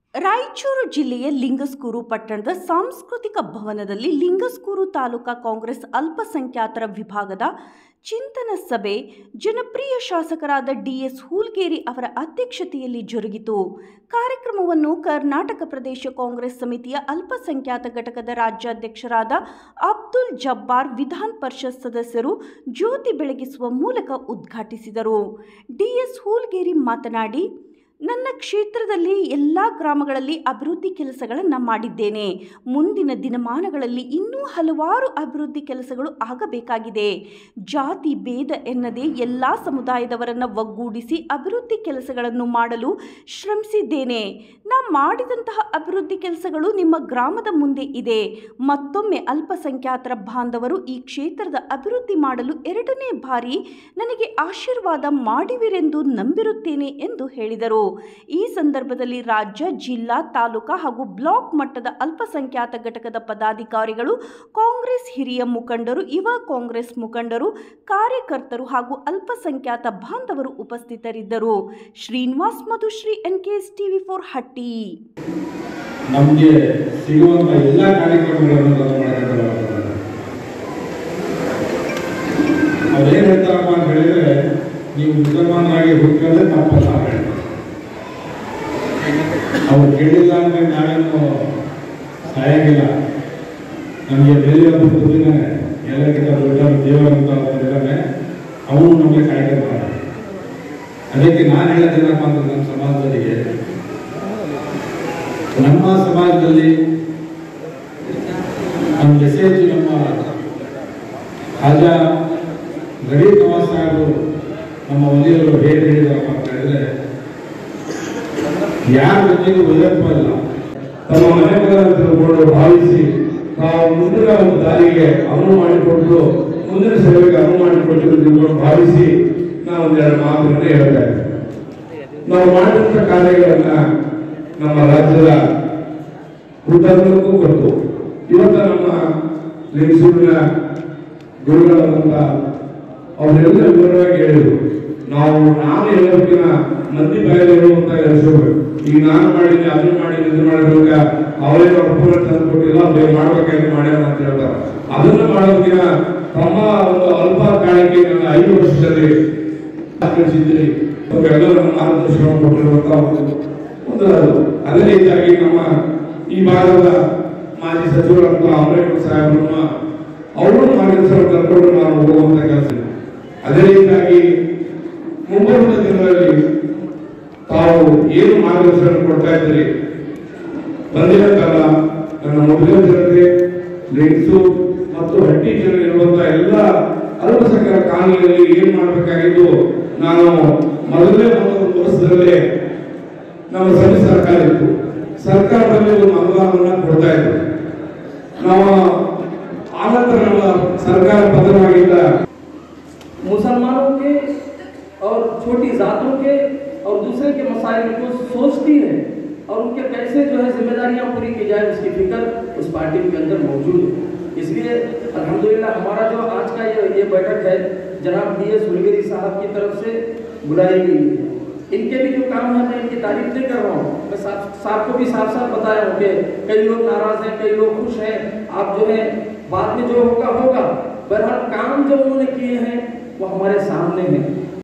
ರಾಯಚೂರು ಜಿಲ್ಲೆಯ ಲಿಂಗಸ್ಕೂರು ಪಟ್ಟಣದ ಸಾಂಸ್ಕೃತಿಕ ಭವನದಲ್ಲಿ ಲಿಂಗಸ್ಕೂರು ತಾಲೂಕಾ ಕಾಂಗ್ರೆಸ್ ಅಲ್ಪಸಂಖ್ಯಾತರ ವಿಭಾಗದ ಚಿಂತನ ಸಭೆ ಜನಪ್ರಿಯ ಶಾಸಕರಾದ ಡಿಎಸ್ ಹೂಲ್ಗೇರಿ ಅವರ ಅಧ್ಯಕ್ಷತೆಯಲ್ಲಿ ಜರುಗಿತು ಕಾರ್ಯಕ್ರಮವನ್ನು ಕರ್ನಾಟಕ ಪ್ರದೇಶ ಕಾಂಗ್ರೆಸ್ ಸಮಿತಿಯ ಅಲ್ಪಸಂಖ್ಯಾತ ಘಟಕದ ರಾಜ್ಯಾಧ್ಯಕ್ಷರಾದ ಅಬ್ದುಲ್ ಜಬ್ಬಾರ್ ವಿಧಾನ ಪರಿಷತ್ ಸದಸ್ಯರು ಜ್ಯೋತಿ ಬೆಳಗಿಸುವ ಮೂಲಕ ಉದ್ಘಾಟಿಸಿದರು ಡಿಎಸ್ ಹೂಲ್ಗೇರಿ ಮಾತನಾಡಿ ನನ್ನ ಕ್ಷೇತ್ರದಲ್ಲಿ ಎಲ್ಲ ಗ್ರಾಮಗಳಲ್ಲಿ ಅಭಿವೃದ್ಧಿ ಕೆಲಸಗಳನ್ನು ಮಾಡಿದ್ದೇನೆ ಮುಂದಿನ ದಿನಮಾನಗಳಲ್ಲಿ ಇನ್ನೂ ಹಲವಾರು ಅಭಿವೃದ್ಧಿ ಕೆಲಸಗಳು ಆಗಬೇಕಾಗಿದೆ ಜಾತಿ ಭೇದ ಎನ್ನದೇ ಎಲ್ಲ ಸಮುದಾಯದವರನ್ನು ಒಗ್ಗೂಡಿಸಿ ಅಭಿವೃದ್ಧಿ ಕೆಲಸಗಳನ್ನು ಮಾಡಲು ಶ್ರಮಿಸಿದ್ದೇನೆ ನಾ ಮಾಡಿದಂತಹ ಅಭಿವೃದ್ಧಿ ಕೆಲಸಗಳು ನಿಮ್ಮ ಗ್ರಾಮದ ಮುಂದೆ ಇದೆ ಮತ್ತೊಮ್ಮೆ ಅಲ್ಪಸಂಖ್ಯಾತರ ಬಾಂಧವರು ಈ ಕ್ಷೇತ್ರದ ಅಭಿವೃದ್ಧಿ ಮಾಡಲು ಎರಡನೇ ಬಾರಿ ನನಗೆ ಆಶೀರ್ವಾದ ಮಾಡುವಿರೆಂದು ನಂಬಿರುತ್ತೇನೆ ಎಂದು ಹೇಳಿದರು ಈ ಸಂದರ್ಭದಲ್ಲಿ ರಾಜ್ಯ ಜಿಲ್ಲಾ ತಾಲೂಕಾ ಹಾಗೂ ಬ್ಲಾಕ್ ಮಟ್ಟದ ಅಲ್ಪಸಂಖ್ಯಾತ ಘಟಕದ ಪದಾಧಿಕಾರಿಗಳು ಕಾಂಗ್ರೆಸ್ ಹಿರಿಯ ಮುಖಂಡರು ಯುವ ಕಾಂಗ್ರೆಸ್ ಮುಖಂಡರು ಕಾರ್ಯಕರ್ತರು ಹಾಗೂ ಅಲ್ಪಸಂಖ್ಯಾತ ಬಾಂಧವರು ಉಪಸ್ಥಿತರಿದ್ದರು Srinivas Madhushree N K S TV four Hatti ನಮಗೆ ಸಿಗುವಂತ ಎಲ್ಲ ಕಾರ್ಯಕ್ರಮಗಳನ್ನು ರದ್ದು ಮಾಡಬೇಕಾಗ್ತದೆ ಅವ್ರೇನ್ ಹೇಳ್ತಾರಪ್ಪ ಅಂತ ಹೇಳಿದ್ರೆ ನೀವು ಮುಸಲ್ಮಾನರಾಗಿ ಹುಟ್ಟಿದ್ರೆ ತಪ್ಪಲ್ಲ ಅಂತ ಹೇಳ್ತಾರೆ ಅವ್ರು ಕೇಳಿಲ್ಲ ಅಂದ್ರೆ ನಾವೇನು ಸಾಯಂಗಿಲ್ಲ ನಮಗೆ ಬೆಲೆ ಗೊತ್ತಿದ್ದಾನೆ ಎಲ್ಲಕ್ಕಿಂತ ದೊಡ್ಡ ದೇವರಂತ ಇದ್ದಾನೆ ಅವನು ನಮಗೆ ಕಾಯ್ದಿರ್ತಾನೆ ಅದಕ್ಕೆ ನಾನು ಹೇಳೋದೇನಪ್ಪ ಅಂದ್ರೆ ನಮ್ಮ ಸಮಾಜದಲ್ಲಿಗೆ ನಮ್ಮ ಸಮಾಜದಲ್ಲಿ ನಮ್ಮ ಮೆಸೇಜ್ ನಮ್ಮ ರಾಜ ಗರೀಬ್ ನವಾಜ್ ಸಾಹೇಬರು ನಮ್ಮ ವಲಯರು ಹೇಗೆ ಹೇಳಿದಾರಪ್ಪ ಅಂತ ಹೇಳಿದ್ರೆ ಯಾರ ಜೊತೆಗೂ ವೈರತ್ವ ಇಲ್ಲ ತಮ್ಮ ಮನೆಗಳನ್ನು ತಿಳ್ಕೊಂಡು ಭಾವಿಸಿ ತಾವು ಮುಂದಿನ ಒಂದು ದಾರಿಗೆ ಅನುವು ಮಾಡಿಕೊಟ್ಟು ಮುಂದಿನ ಸೇವೆಗೆ ಅನುವು ಮಾಡಿಕೊಟ್ಟು ತಿಳ್ಕೊಂಡು ಭಾವಿಸಿ ನಾವು ಒಂದೆರಡು ಮಾತುಗಳನ್ನ ಹೇಳ್ತಾ ಇದ್ದೇವೆ ನಾವು ಮಾಡಿದಂಥ ಕಾರ್ಯಗಳನ್ನ ನಮ್ಮ ರಾಜ್ಯದ ಉತ್ತರಕ್ಕೂ ಕೊಟ್ಟು ಇವತ್ತ ನಮ್ಮ ಲಿಂಗಸೂರಿನ ಗುರುಗಳಾದಂಥ ಅವರೆಲ್ಲ ವಿವರವಾಗಿ ಹೇಳಿದರು ನಾವು ನಾನು ಹೇಳೋದಕ್ಕಿಂತ ಮಂದಿ ಬಾಯಲ್ಲಿ ಹೇಳುವಂತ ಹೇಳಿಸ್ಬೇಕು ಈಗ ನಾನು ಮಾಡಿದ್ದೀನಿ ಅದನ್ನ ಮಾಡಿ ಇದು ಮಾಡಿದಾಗ ಅವರೇ ಅನುಕೂಲ ತಂದು ಕೊಟ್ಟಿಲ್ಲ ಅವ್ರಿಗೆ ಮಾಡ್ಬೇಕಾಗಿ ಮಾಡ್ಯಾರ ಅಂತ ಹೇಳ್ತಾರೆ ಅದನ್ನ ಮಾಡೋದಕ್ಕಿಂತ ತಮ್ಮ ಒಂದು ಅಲ್ಪ ಕಾಣಿಕೆ ನನ್ನ ಐದು ವರ್ಷದಲ್ಲಿ ಕಳಿಸಿದ್ರಿ ಎಲ್ಲರೂ ಮಾರ್ಗದರ್ಶನ ಕೊಟ್ಟಿರುವಂತಹ ಒಂದು ಒಂದು ಅದು. ಅದೇ ರೀತಿಯಾಗಿ ನಮ್ಮ ಈ ಭಾಗದ ಮಾಜಿ ಸಚಿವರಂತ ಅಂಬೇಡ್ಕರ್ ಸಾಹೇಬ್ರನ್ನ ಅವರು ಮಾರ್ಗದರ್ಶನ ಕರ್ಕೊಂಡು ನಾವು ಹೋಗುವಂತ ಕೆಲಸ ಇದೆ. ಅದೇ ರೀತಿಯಾಗಿ ಮುಂಬರುವ ದಿನಗಳಲ್ಲಿ ತಾವು ಏನು ಮಾರ್ಗದರ್ಶನ ಕೊಡ್ತಾ ಇದ್ದೀರಿ ಬಂದಿನ ಕಾಲ ನನ್ನ ಮೊದಲ ಜನತೆ ಲೆನ್ಸು ಮತ್ತು ಹಟ್ಟಿ ಜನ ಇರುವಂತಹ ಎಲ್ಲ ಅಲ್ಪಸಂಖ್ಯಾತ ಕಾಲನಿಯಲ್ಲಿ ಏನ್ ಮಾಡಬೇಕಾಗಿದ್ದು ನಾನು ಮೊದಲನೇ ಒಂದು ವರ್ಷದಲ್ಲೇ ನಮ್ಮ ಸಮಿತಿ ಸರ್ಕಾರ ಇತ್ತು ಸರ್ಕಾರದಲ್ಲಿ ಒಂದು ಅನುದಾನವನ್ನ ಕೊಡ್ತಾ ಇತ್ತು ನಾವು ಆನಂತರ ನಮ್ಮ ಸರ್ಕಾರ ಪತನವಾಗಿದ್ದ मुसलमानों के और छोटी जातों के और दूसरे के मसाइल को सोचती है और उनके कैसे जो है जिम्मेदारियां पूरी की जाए उसकी फिक्र उस पार्टी के अंदर मौजूद है इसलिए अल्हम्दुलिल्लाह हमारा जो आज का ये ये बैठक है जनाब डी एस हुलगरी साहब की तरफ से बुलाई गई है इनके भी जो काम है मैं इनकी तारीफ नहीं कर रहा हूँ मैं साहब साहब को भी साफ साफ बताया हूँ कि कई लोग नाराज हैं कई लोग खुश हैं आप जो है बाद में जो होगा होगा बहरहाल काम जो उन्होंने किए हैं वो हमारे सामने हैं